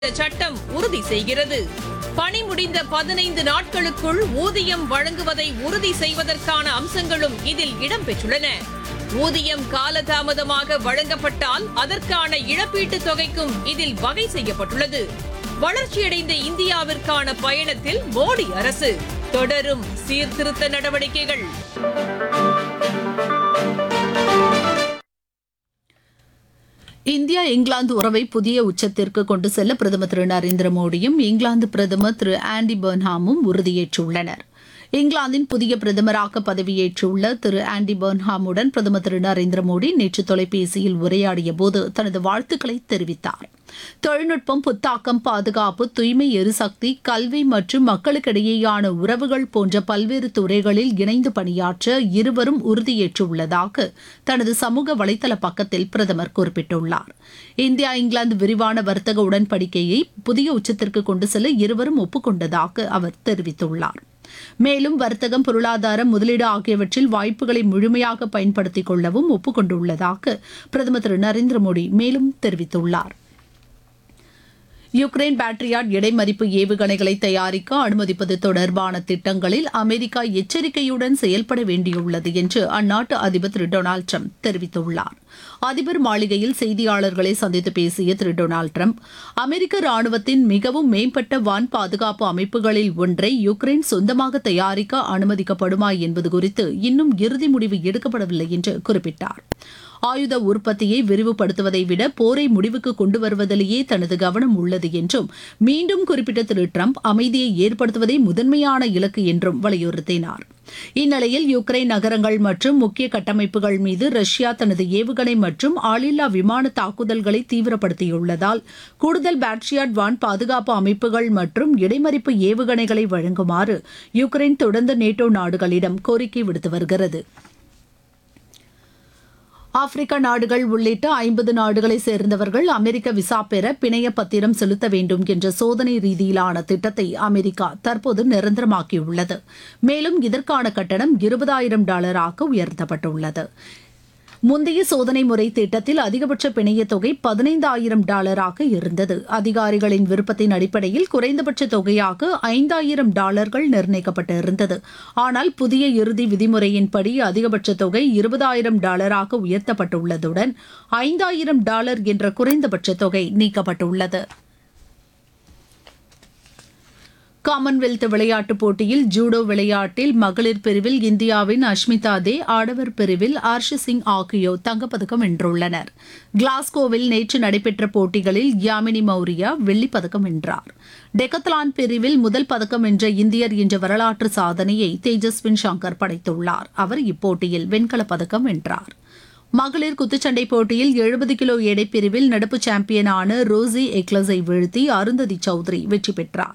இந்த சட்டம் உறுதி செய்கிறது பணி முடிந்த பதினைந்து நாட்களுக்குள் ஊதியம் வழங்குவதை உறுதி செய்வதற்கான அம்சங்களும் இதில் இடம்பெற்றுள்ளன ஊதியம் காலதாமதமாக வழங்கப்பட்டால் அதற்கான இழப்பீட்டுத் தொகைக்கும் இதில் வகை செய்யப்பட்டுள்ளது வளர்ச்சியடைந்த இந்தியாவிற்கான பயணத்தில் மோடி அரசு தொடரும் சீர்திருத்த நடவடிக்கைகள் இந்தியா இங்கிலாந்து உறவை புதிய உச்சத்திற்கு கொண்டு செல்ல பிரதமர் திரு நரேந்திர மோடியும் இங்கிலாந்து பிரதமர் திரு ஆண்டி பர்ன்ஹாமும் உறுதியேற்றுள்ளனர் இங்கிலாந்தின் புதிய பிரதமராக பதவியேற்றுள்ள திரு ஆண்டி பர்ன்ஹாமுடன் பிரதமர் திரு நரேந்திர மோடி நேற்று தொலைபேசியில் உரையாடிய போது தனது வாழ்த்துக்களை தெரிவித்தார் தொழில்நுட்பம் புத்தாக்கம் பாதுகாப்பு தூய்மை எரிசக்தி கல்வி மற்றும் மக்களுக்கிடையேயான உறவுகள் போன்ற பல்வேறு துறைகளில் இணைந்து பணியாற்ற இருவரும் உறுதியேற்றுள்ளதாக தனது சமூக வலைதள பக்கத்தில் பிரதமர் குறிப்பிட்டுள்ளார் இந்தியா இங்கிலாந்து விரிவான வர்த்தக உடன்படிக்கையை புதிய உச்சத்திற்கு கொண்டு செல்ல இருவரும் ஒப்புக்கொண்டதாக அவர் தெரிவித்துள்ளார் மேலும் வர்த்தகம் பொருளாதாரம் முதலீடு ஆகியவற்றில் வாய்ப்புகளை முழுமையாக பயன்படுத்திக் கொள்ளவும் ஒப்புக்கொண்டுள்ளதாக பிரதமர் திரு நரேந்திர மோடி மேலும் தெரிவித்துள்ளார் யுக்ரைன் பேட்ரியாட் இடைமறிப்பு ஏவுகணைகளை தயாரிக்க அனுமதிப்பது தொடர்பான திட்டங்களில் அமெரிக்கா எச்சரிக்கையுடன் செயல்பட வேண்டியுள்ளது என்று அந்நாட்டு அதிபர் திரு டொனால்டு ட்ரம்ப் தெரிவித்துள்ளார் அதிபர் மாளிகையில் செய்தியாளர்களை சந்தித்து பேசிய திரு டொனால்டு ட்ரம்ப் அமெரிக்க ராணுவத்தின் மிகவும் மேம்பட்ட வான் பாதுகாப்பு அமைப்புகளில் ஒன்றை யுக்ரைன் சொந்தமாக தயாரிக்க அனுமதிக்கப்படுமா என்பது குறித்து இன்னும் இறுதி முடிவு எடுக்கப்படவில்லை என்று குறிப்பிட்டார் ஆயுத உற்பத்தியை விரிவுபடுத்துவதை விட போரை முடிவுக்கு கொண்டு வருவதிலேயே தனது கவனம் உள்ளது என்றும் மீண்டும் குறிப்பிட்ட திரு ட்ரம்ப் அமைதியை ஏற்படுத்துவதே முதன்மையான இலக்கு என்றும் வலியுறுத்தினார் இந்நிலையில் யுக்ரைன் நகரங்கள் மற்றும் முக்கிய கட்டமைப்புகள் மீது ரஷ்யா தனது ஏவுகணை மற்றும் ஆளில்லா விமான தாக்குதல்களை தீவிரப்படுத்தியுள்ளதால் கூடுதல் பேட்ரியாட் வான் பாதுகாப்பு அமைப்புகள் மற்றும் இடைமறிப்பு ஏவுகணைகளை வழங்குமாறு யுக்ரைன் தொடர்ந்து நேட்டோ நாடுகளிடம் கோரிக்கை விடுத்து வருகிறது ஆப்பிரிக்க நாடுகள் உள்ளிட்ட ஐம்பது நாடுகளை சேர்ந்தவர்கள் அமெரிக்க விசா பெற பிணைய பத்திரம் செலுத்த வேண்டும் என்ற சோதனை ரீதியிலான திட்டத்தை அமெரிக்கா தற்போது நிரந்தரமாக்கியுள்ளது மேலும் இதற்கான கட்டணம் இருபதாயிரம் டாலராக உயர்த்தப்பட்டுள்ளது முந்தைய சோதனை முறை திட்டத்தில் அதிகபட்ச பிணைய தொகை பதினைந்தாயிரம் டாலராக இருந்தது அதிகாரிகளின் விருப்பத்தின் அடிப்படையில் குறைந்தபட்ச தொகையாக ஐந்தாயிரம் டாலர்கள் நிர்ணயிக்கப்பட்டிருந்தது ஆனால் புதிய இறுதி விதிமுறையின்படி அதிகபட்ச தொகை இருபதாயிரம் டாலராக உயர்த்தப்பட்டுள்ளதுடன் ஐந்தாயிரம் டாலர் என்ற குறைந்தபட்ச தொகை நீக்கப்பட்டுள்ளது காமன்வெல்த் விளையாட்டுப் போட்டியில் ஜூடோ விளையாட்டில் மகளிர் பிரிவில் இந்தியாவின் அஷ்மிதா தே ஆடவர் பிரிவில் ஆர்ஷி சிங் ஆகியோர் தங்கப்பதக்கம் வென்றுள்ளனர் கிளாஸ்கோவில் நேற்று நடைபெற்ற போட்டிகளில் யாமினி மௌரியா வெள்ளிப்பதக்கம் வென்றார் டெக்கத்லான் பிரிவில் முதல் பதக்கம் வென்ற இந்தியர் என்ற வரலாற்று சாதனையை தேஜஸ்வின் சங்கர் படைத்துள்ளார் அவர் இப்போட்டியில் வெண்கலப் பதக்கம் வென்றார் மகளிர் குத்துச்சண்டை போட்டியில் எழுபது கிலோ எடை பிரிவில் நடப்பு சாம்பியனான ரோசி எக்லஸை வீழ்த்தி அருந்ததி சௌத்ரி வெற்றி பெற்றார்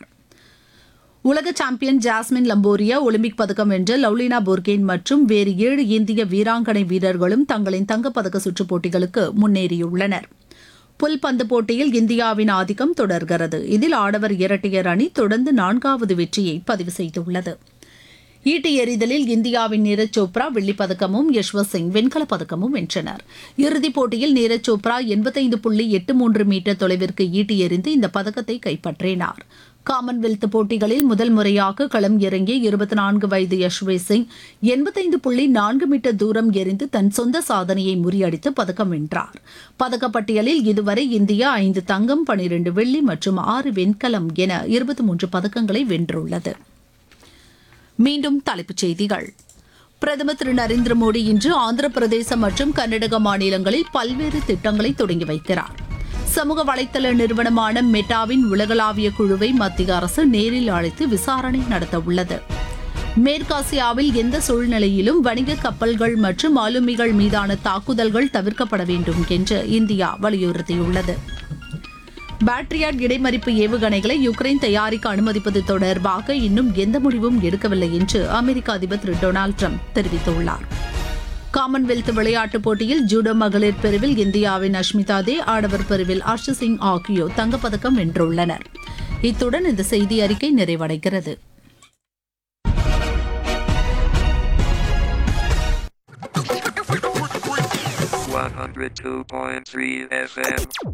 உலக சாம்பியன் ஜாஸ்மின் லம்போரியா ஒலிம்பிக் பதக்கம் வென்ற லவ்லினா போர்கேன் மற்றும் வேறு ஏழு இந்திய வீராங்கனை வீரர்களும் தங்களின் தங்கப்பதக்க சுற்றுப் போட்டிகளுக்கு முன்னேறியுள்ளனர் புல்பந்து போட்டியில் இந்தியாவின் ஆதிக்கம் தொடர்கிறது இதில் ஆடவர் இரட்டையர் அணி தொடர்ந்து நான்காவது வெற்றியை பதிவு செய்துள்ளது ஈட்டி எறிதலில் இந்தியாவின் நீரஜ் சோப்ரா வெள்ளிப்பதக்கமும் யஷ்வந்த் சிங் வெண்கலப் பதக்கமும் வென்றனர் இறுதிப் போட்டியில் நீரஜ் சோப்ரா எண்பத்தைந்து புள்ளி எட்டு மூன்று மீட்டர் தொலைவிற்கு ஈட்டி எறிந்து இந்த பதக்கத்தை கைப்பற்றினார் காமன்வெல்த் போட்டிகளில் முதல் முறையாக களம் இறங்கிய இருபத்தி நான்கு வயது யஷ்வேஷ் சிங் எண்பத்தைந்து புள்ளி நான்கு மீட்டர் தூரம் எறிந்து தன் சொந்த சாதனையை முறியடித்து பதக்கம் வென்றார் பதக்கப்பட்டியலில் இதுவரை இந்தியா ஐந்து தங்கம் பனிரெண்டு வெள்ளி மற்றும் ஆறு வெண்கலம் என இருபத்தி மூன்று பதக்கங்களை வென்றுள்ளது மீண்டும் தலைப்புச் செய்திகள் பிரதமர் திரு நரேந்திர மோடி இன்று ஆந்திர பிரதேசம் மற்றும் கர்நாடக மாநிலங்களில் பல்வேறு திட்டங்களை தொடங்கி வைக்கிறார் சமூக வலைதள நிறுவனமான மெட்டாவின் உலகளாவிய குழுவை மத்திய அரசு நேரில் அழைத்து விசாரணை நடத்த உள்ளது மேற்காசியாவில் எந்த சூழ்நிலையிலும் வணிக கப்பல்கள் மற்றும் ஆளுமிகள் மீதான தாக்குதல்கள் தவிர்க்கப்பட வேண்டும் என்று இந்தியா வலியுறுத்தியுள்ளது பேட்ரியாட் இடைமறிப்பு ஏவுகணைகளை யுக்ரைன் தயாரிக்க அனுமதிப்பது தொடர்பாக இன்னும் எந்த முடிவும் எடுக்கவில்லை என்று அமெரிக்க அதிபர் திரு டொனால்டு ட்ரம்ப் தெரிவித்துள்ளார் காமன்வெல்த் விளையாட்டுப் போட்டியில் ஜூடோ மகளிர் பிரிவில் இந்தியாவின் அஷ்மிதா தே ஆடவர் பிரிவில் ஹர்ஷ் சிங் ஆகியோர் தங்கப்பதக்கம் வென்றுள்ளனர் இத்துடன் இந்த செய்தி அறிக்கை நிறைவடைகிறது One hundred two point three FM.